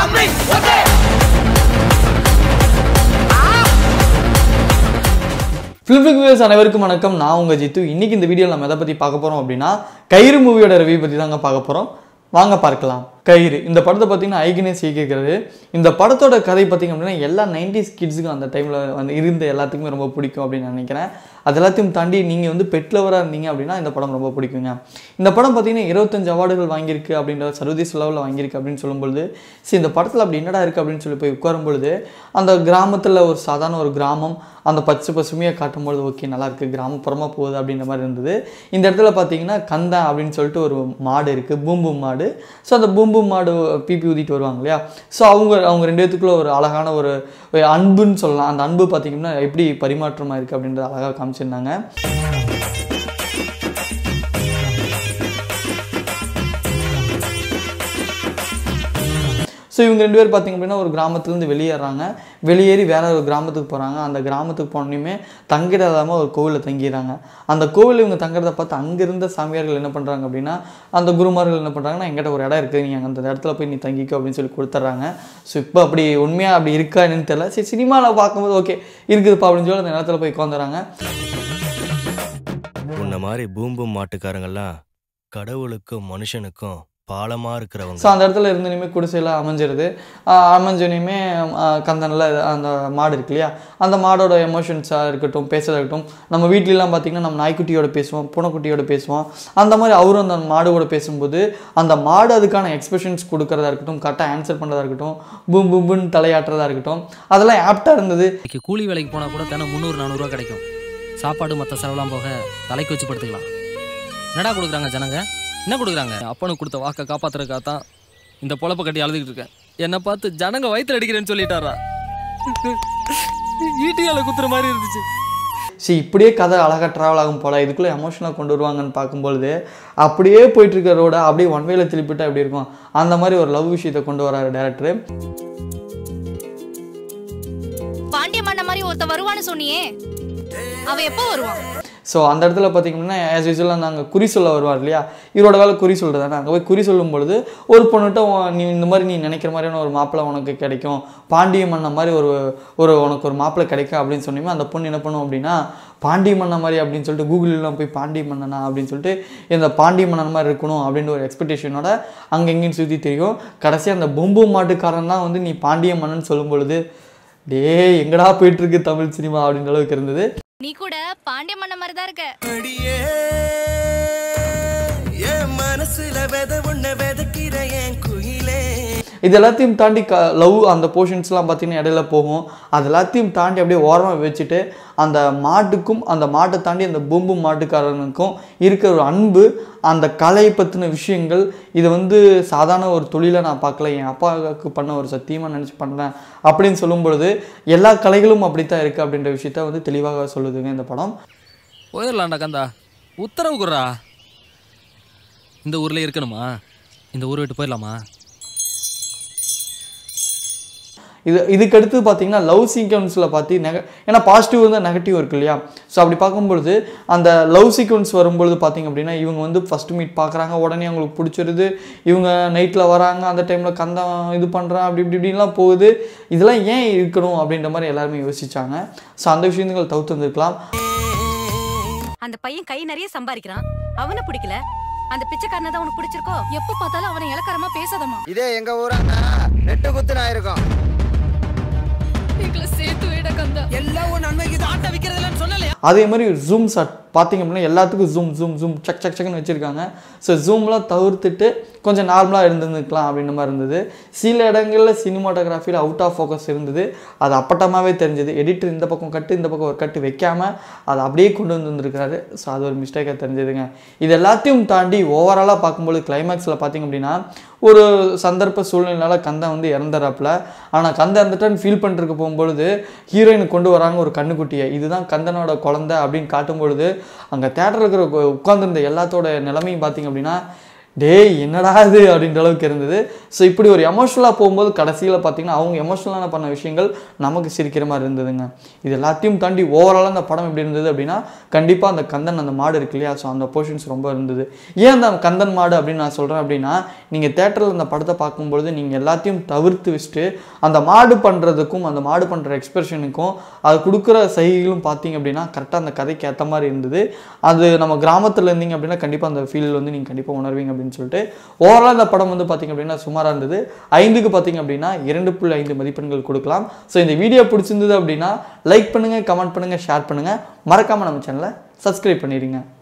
film views அனைவருக்கும் வணக்கம் நான் உங்கள் ஜித்து இன்னைக்கு இந்த வீடியோவில் நம்ம எதை பற்றி பார்க்க போகிறோம் அப்படின்னா கயிறு மூவியோட ரிவ்யூ பற்றி தாங்க பார்க்க போகிறோம் வாங்க பார்க்கலாம் கயிறு இந்த படத்தை பார்த்தீங்கன்னா ஐகனேஸ் இயக்கிக்கிறது இந்த படத்தோட கதை பார்த்தீங்க அப்படின்னா எல்லா நைன்டிஸ் கிட்ஸுக்கும் அந்த டைமில் வந்து இருந்த எல்லாத்துக்குமே ரொம்ப பிடிக்கும் அப்படின்னு நினைக்கிறேன் அது எல்லாத்தையும் தாண்டி நீங்கள் வந்து பெட் லவராக இருந்தீங்க அப்படின்னா இந்த படம் ரொம்ப பிடிக்குங்க இந்த படம் பார்த்தீங்கன்னா இருபத்தஞ்சு அவார்டுகள் வாங்கியிருக்கு அப்படின்ற சர்வதேச லெவலில் வாங்கியிருக்கு அப்படின்னு சொல்லும்பொழுது சரி இந்த படத்தில் அப்படி என்னடா இருக்குது அப்படின்னு சொல்லி போய் உட்காரும் பொழுது அந்த கிராமத்தில் ஒரு சாதாரண ஒரு கிராமம் அந்த பச்சை பசுமையாக காட்டும்பொழுது ஓகே நல்லா இருக்கு கிராமப்புறமாக போகுது அப்படின்ற மாதிரி இருந்தது இந்த இடத்துல பார்த்தீங்கன்னா கந்தா அப்படின்னு சொல்லிட்டு ஒரு மாடு இருக்குது பூம்பு மாடு ஸோ அந்த பூம்பு மாடு பிபி ஊதிட்டு வருவாங்க இல்லையா ஸோ அவங்க அவங்க ரெண்டு பேத்துக்குள்ள ஒரு அழகான ஒரு ஒரு அன்புன்னு சொல்லலாம் அந்த அன்பு பார்த்தீங்கன்னா எப்படி பரிமாற்றமாக இருக்குது அப்படின்றத அழகாக காமிச்சிருந்தாங்க ஸோ இவங்க ரெண்டு பேர் பார்த்தீங்க அப்படின்னா ஒரு கிராமத்துலேருந்து வெளியேறாங்க வெளியேறி வேற ஒரு கிராமத்துக்கு போகிறாங்க அந்த கிராமத்துக்கு போனோடனே தங்கிட இல்லாமல் ஒரு கோவிலில் தங்கிடுறாங்க அந்த கோவில் இவங்க தங்குறத பார்த்து அங்கே இருந்த சாமியார்கள் என்ன பண்ணுறாங்க அப்படின்னா அந்த குருமார்கள் என்ன பண்ணுறாங்கன்னா எங்கிட்ட ஒரு இடம் இருக்குது நீ அந்த இடத்துல போய் நீ தங்கிக்கோ அப்படின்னு சொல்லி கொடுத்துட்றாங்க ஸோ இப்போ அப்படி உண்மையாக அப்படி இருக்கா என்னன்னு தெரியல சரி சினிமாவில் பார்க்கும்போது ஓகே இருக்குதுப்பா அப்படின்னு சொல்லி அந்த இடத்துல போய் உட்காந்துறாங்க உன்ன மாதிரி பூம்பும் மாட்டுக்காரங்கெல்லாம் கடவுளுக்கும் மனுஷனுக்கும் பாலமா இருக்கிறவங்க ஸோ அந்த இடத்துல இருந்தனையுமே குடிசையில் அமைஞ்சிருது அமைஞ்சனையுமே கந்தனில் அந்த மாடு இருக்கு இல்லையா அந்த மாடோட எமோஷன்ஸாக இருக்கட்டும் பேசுறதா இருக்கட்டும் நம்ம வீட்லலாம் பார்த்தீங்கன்னா நம்ம நாய்க்குட்டியோட பேசுவோம் பூனைக்குட்டியோட பேசுவோம் அந்த மாதிரி அவரும் அந்த மாடோட பேசும்போது அந்த மாடு அதுக்கான எக்ஸ்பிரஷன்ஸ் கொடுக்கறதா இருக்கட்டும் கரெக்டாக ஆன்சர் பண்ணுறதா இருக்கட்டும் பூம் பூம்புன்னு தலையாட்டுறதா இருக்கட்டும் அதெல்லாம் ஆப்டாக இருந்தது இன்னைக்கு கூலி வேலைக்கு போனால் கூட தினம் முந்நூறு நானூறுரூவா கிடைக்கும் சாப்பாடு மற்ற செலவெல்லாம் போக தலைக்கு வச்சு படுத்துக்கலாம் என்னடா கொடுக்குறாங்க ஜனங்க என்ன கொடுக்குறாங்க அப்பனுக்கு கொடுத்த வாக்கை காப்பாத்துறதுக்காக தான் இந்த பொழப்ப கட்டி அழுதுகிட்டு இருக்கேன் என்னை பார்த்து ஜனங்க வயித்துல அடிக்கிறேன்னு சொல்லிட்டாரா ஈட்டியால குத்துற மாதிரி இருந்துச்சு சரி இப்படியே கதை அழகாக ட்ராவல் ஆகும் போல இதுக்குள்ளே எமோஷனாக கொண்டு வருவாங்கன்னு பார்க்கும்பொழுது அப்படியே போயிட்டு இருக்க ரோட அப்படியே ஒன் வேல திருப்பிட்டா எப்படி இருக்கும் அந்த மாதிரி ஒரு லவ் விஷயத்தை கொண்டு வராரு டேரக்டர் பாண்டிய மன்ன மாதிரி ஒருத்த வருவான்னு சொன்னியே அவ எப்போ வருவான் ஸோ அந்த இடத்துல பார்த்தீங்கன்னா ஆஸ் யூஸ்வலாக நாங்கள் குறி சொல்ல வருவார் இல்லையா இவரோட வேலை குறி சொல்கிறது தானே அங்கே போய் குறி சொல்லும் பொழுது ஒரு பொண்ணுகிட்ட உன் நீ இந்த மாதிரி நீ நினைக்கிற மாதிரியான ஒரு மாப்பிள்ளை உனக்கு கிடைக்கும் பாண்டிய மன்ன மாதிரி ஒரு ஒரு உனக்கு ஒரு மாப்பிள்ளை கிடைக்கும் அப்படின்னு சொன்னீங்க அந்த பொண்ணு என்ன பண்ணும் அப்படின்னா பாண்டிய மன்னன் மாதிரி அப்படின்னு சொல்லிட்டு கூகுளெலாம் போய் பாண்டிய மன்னனா அப்படின்னு சொல்லிட்டு இந்த பாண்டிய மன்னன் மாதிரி இருக்கணும் அப்படின்ற ஒரு எக்ஸ்பெக்டேஷனோட அங்கே எங்கேயும் சுற்றி தெரியும் கடைசியாக அந்த பொம்பு மாட்டுக்காரன் தான் வந்து நீ பாண்டிய மன்னன் சொல்லும் பொழுது டேய் எங்கடா போயிட்டு இருக்கு தமிழ் சினிமா அப்படின்ற அளவுக்கு இருந்தது நீ கூட பாண்டிய மன்ன மாதிரி தான் இருக்க அடியே என் மனசுல வித உன்ன விதைக்கிற என் குயிலே இது எல்லாத்தையும் தாண்டி க லவ் அந்த போர்ஷன்ஸ்லாம் பார்த்தீங்கன்னா இடையில போகும் அது எல்லாத்தையும் தாண்டி அப்படியே ஓரமாக வச்சுட்டு அந்த மாட்டுக்கும் அந்த மாட்டை தாண்டி அந்த பூம்பு மாட்டுக்காரனுக்கும் இருக்கிற ஒரு அன்பு அந்த கலை பற்றின விஷயங்கள் இது வந்து சாதாரண ஒரு தொழிலை நான் பார்க்கல என் அப்பாவுக்கு பண்ண ஒரு சத்தியமாக நினச்சி பண்ணுறேன் அப்படின்னு சொல்லும் பொழுது எல்லா கலைகளும் அப்படித்தான் இருக்குது அப்படின்ற விஷயத்த வந்து தெளிவாக சொல்லுதுங்க இந்த படம் போயிடலாம்டா கந்தா உத்தரவு குர்ரா இந்த ஊர்ல இருக்கணுமா இந்த ஊர் விட்டு போயிடலாமா இது இதுக்கு அடுத்து பார்த்தீங்கன்னா லவ் சீக்வன்ஸில் பார்த்து நெக ஏன்னா பாசிட்டிவ் வந்து நெகட்டிவ் இருக்கு இல்லையா ஸோ அப்படி பார்க்கும்பொழுது அந்த லவ் சீக்வன்ஸ் வரும்பொழுது பார்த்தீங்க அப்படின்னா இவங்க வந்து ஃபஸ்ட்டு மீட் பார்க்குறாங்க உடனே அவங்களுக்கு பிடிச்சிருது இவங்க நைட்டில் வராங்க அந்த டைமில் கந்தம் இது பண்ணுறான் அப்படி இப்படி இப்படின்லாம் போகுது இதெல்லாம் ஏன் இருக்கணும் அப்படின்ற மாதிரி எல்லாருமே யோசிச்சாங்க ஸோ அந்த விஷயங்கள் தவிர்த்து வந்திருக்கலாம் அந்த பையன் கை நிறைய சம்பாதிக்கிறான் அவனை பிடிக்கல அந்த பிச்சைக்காரனை தான் உனக்கு பிடிச்சிருக்கோ எப்ப பார்த்தாலும் அவனை இலக்காரமா பேசாதம்மா இதே எங்க ஊராண்டா நெட்டு குத்து நான் இருக்கோம் எங்களை சேர்த்து விட கந்தா எல்லாம் உன் நன்மைக்கு தான் ஆட்டை விற்கிறதுலன்னு சொல்லலையா அதே மாதிரி ஜூம் ஷாட் பார்த்தீங்க அப்படின்னா எல்லாத்துக்கும் ஜூம் ஜூம் ஜூம் சக் சக் சக்னு வச்சுருக்காங்க ஸோ ஜூம்லாம் தவிர்த்துட்டு கொஞ்சம் நார்மலாக இருந்திருந்துக்கலாம் அப்படின்ற மாதிரி இருந்தது சில இடங்களில் சினிமாட்டோகிராஃபியில் அவுட் ஆஃப் ஃபோக்கஸ் இருந்தது அது அப்பட்டமாகவே தெரிஞ்சது எடிட்டர் இந்த பக்கம் கட்டு இந்த பக்கம் ஒரு கட்டு வைக்காமல் அதை அப்படியே கொண்டு வந்து வந்திருக்காரு ஸோ அது ஒரு மிஸ்டேக்காக தெரிஞ்சதுங்க இது எல்லாத்தையும் தாண்டி ஓவராலாக பார்க்கும்போது கிளைமேக்ஸில் பார்த்தீங்க அப்படின்னா ஒரு சந்தர்ப்ப சூழ்நிலையால கந்தன் வந்து இறந்துறாப்புல ஆனால் கந்தன் இறந்துட்டான்னு ஃபீல் பண்ணிட்டு போகும்பொழுது ஹீரோயின் கொண்டு வராங்க ஒரு கண்ணுக்குட்டியை இதுதான் கந்தனோட குழந்தை அப்படின்னு காட்டும் பொழுது அங்கே தேட்டரில் இருக்கிற உட்காந்துருந்த எல்லாத்தோட நிலைமையும் பார்த்தீங்க அப்படின்னா டேய் என்னடா இது அப்படின்ற அளவுக்கு இருந்தது ஸோ இப்படி ஒரு எமோஷனலாக போகும்போது கடைசியில் பார்த்தீங்கன்னா அவங்க எமோஷனலான பண்ண விஷயங்கள் நமக்கு சிரிக்கிற மாதிரி இருந்ததுங்க இது எல்லாத்தையும் தாண்டி ஓவராலாக அந்த படம் எப்படி இருந்தது அப்படின்னா கண்டிப்பாக அந்த கந்தன் அந்த மாடு இருக்கு இல்லையா ஸோ அந்த போர்ஷன்ஸ் ரொம்ப இருந்தது ஏன் அந்த கந்தன் மாடு அப்படின்னு நான் சொல்கிறேன் அப்படின்னா நீங்கள் தேட்டரில் அந்த படத்தை பார்க்கும்பொழுது நீங்கள் எல்லாத்தையும் தவிர்த்து வச்சுட்டு அந்த மாடு பண்ணுறதுக்கும் அந்த மாடு பண்ணுற எக்ஸ்பிரஷனுக்கும் அது கொடுக்குற சைகைகளும் பார்த்தீங்க அப்படின்னா கரெக்டாக அந்த கதைக்கு ஏற்ற மாதிரி இருந்தது அது நம்ம கிராமத்தில் இருந்தீங்க அப்படின்னா கண்டிப்பாக அந்த ஃபீல் வந்து நீங்கள் கண்டிப்பாக உணர்வீங்க அப்படின்னு சொல்லிட்டு ஓவரால் இந்த படம் வந்து பார்த்தீங்க அப்படின்னா சுமாராக இருந்தது ஐந்துக்கு பார்த்தீங்க அப்படின்னா இரண்டு புள்ளி ஐந்து மதிப்பெண்கள் கொடுக்கலாம் ஸோ இந்த வீடியோ பிடிச்சிருந்தது அப்படின்னா லைக் பண்ணுங்கள் கமெண்ட் பண்ணுங்கள் ஷேர் பண்ணுங்கள் மறக்காமல் நம்ம சேனலை சப்ஸ்கிரைப் பண்ணிடுங்க